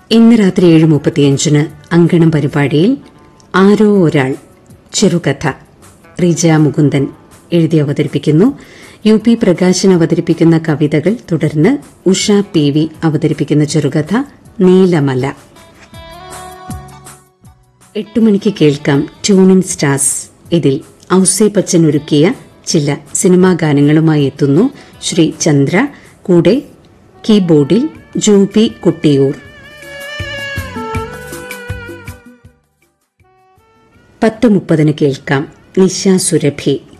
ഇന്ന് രാത്രി ഏഴ് മുപ്പത്തിയഞ്ചിന് അങ്കണം പരിപാടിയിൽ ആരോ ഒരാൾ ചെറുകഥ റിജ മുകുന്ദൻ എഴുതി അവതരിപ്പിക്കുന്നു യു പി പ്രകാശൻ അവതരിപ്പിക്കുന്ന കവിതകൾ തുടർന്ന് ഉഷ പി വി അവതരിപ്പിക്കുന്ന ചെറുകഥ നീലമല എട്ട് മണിക്ക് കേൾക്കാം ട്യൂണിൻ സ്റ്റാർസ് ഇതിൽ ഔസേ പച്ചൻ ഒരുക്കിയ ചില സിനിമാ ഗാനങ്ങളുമായി എത്തുന്നു ശ്രീ ചന്ദ്ര കൂടെ കീബോർഡിൽ ജൂബി കുട്ടിയൂർ പത്ത് മുപ്പതിന് കേൾക്കാം നിശ സുരഭി